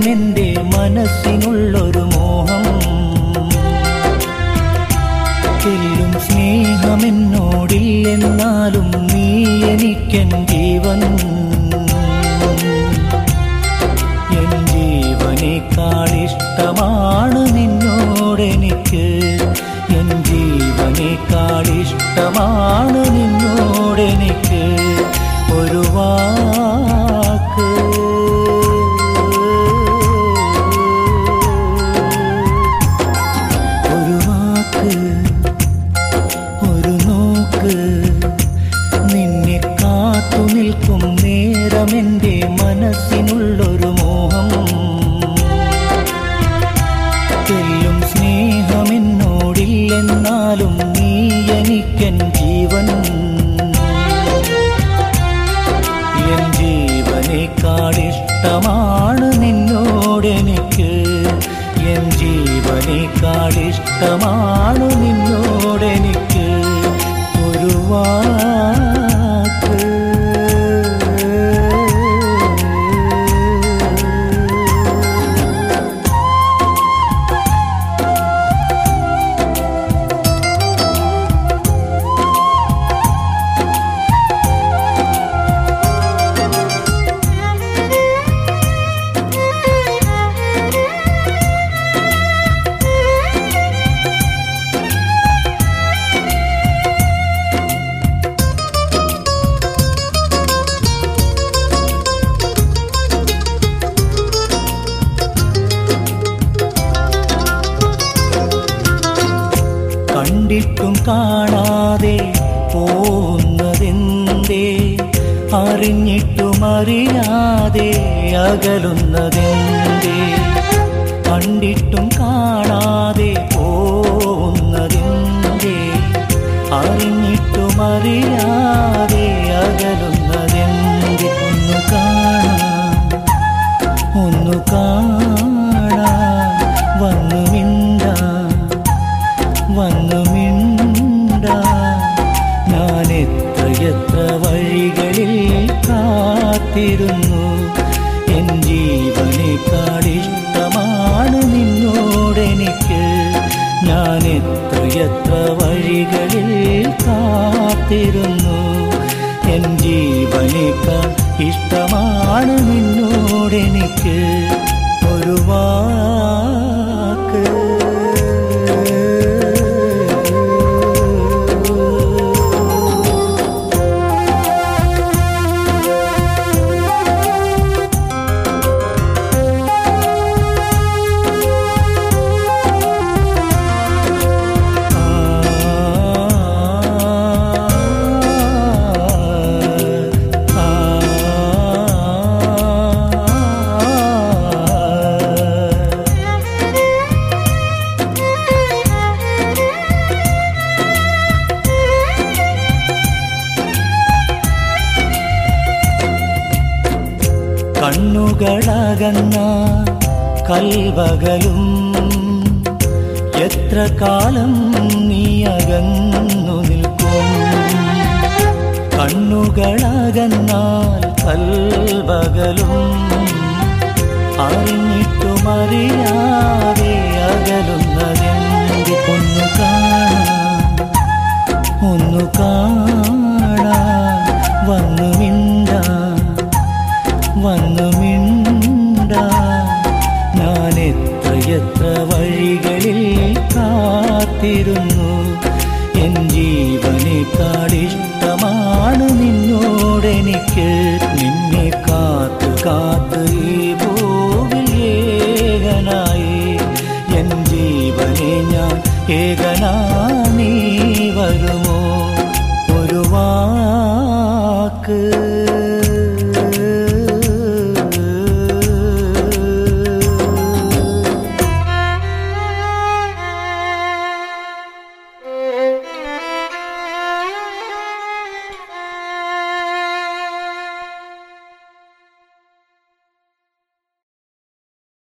നേരമെന്റെ മനസ്സിനുള്ളൊരു മോഹം ചെല്ലും സ്നേഹമെന്നോടില്ലെന്നാലും നീ എനിക്കൻ ജീവൻ എൻ ജീവനേക്കാളിഷ്ടമാണ് നിന്നോടെനിക്ക് എൻ ജീവനേക്കാളിഷ്ടമാണ് നിന്നോടെനിക്ക് ഒരു വാക്ക് ഒരു വാക്ക് ഒരു നോക്ക് നിന്നെ കാത്തു നിൽക്കും നേരമെന്റെ മനസ്സിനുള്ളൊരു മോഹം തെല്ലും സ്നേഹമെന്നോടില്ലെന്നാലും നീ എനിക്കൻ ജീവൻ എൻ ജീവനേക്കാളിഷ്ടമാണ് നിന്നോടെനിക്ക് എൻ ജീവനേക്കാളിഷ്ടമാണ് നിന്നോടെനിക്ക് ഒരു വാക്ക് കണ്ടിട്ടും കാണാതെ പോകുന്നതെന്തേ അറിഞ്ഞിട്ടും അറിയാതെ അകലുന്നതെന്തേ കണ്ടിട്ടും കാണാതെ പോകുന്നതെന്തേ അറിഞ്ഞിട്ടും അറിയാതെ അകലുന്നതെന്തേ ഒന്ന് കാണാം ഒന്നു കാണാൻ വന്നു മിണ്ടാൻ വന്നു മിണ്ടാൻ ഞാൻ എത്രയെത്ര വഴികളിൽ കാത്തിരുന്നു എൻ ജീവനേക്കാളിഷ്ടമാണ് നിന്നോടെനിക്ക് ഞാൻ എത്രയെത്ര വഴികളിൽ കാത്തിരുന്നു എൻ ജീവനേക്കാൾ ഇഷ്ടമാണ് നിന്നോടെനിക്ക് ഒരു വാക്ക് കണ്ണുകളകന്ന കൽവകലും എത്ര കാലം നീ അകന്നു നിൽക്കും കണ്ണുകളകന്നാൽ കൽവകലും അറിഞ്ഞിട്ടും അറിയാതെ അകലുന്നതെന്ത് ഒന്നു കാണാൻ ഒന്നു കാണാൻ വന്നു മിണ്ടാൻ വന്നു മിണ്ടാൻ ഞാൻ എത്രയെത്ര വഴികളിൽ കാത്തിരുന്നു എൻ ജീവനേക്കാളിഷ്ടമാണ് നിന്നോടെനിക്ക് നിന്നെ കാത്ത് കാത്ത് ഈ ഭൂവിൽ ഏകനായി എൻ ജീവനെ ഞാൻ ഏകനാ നീ വരുമോ ഒരു വാക്ക്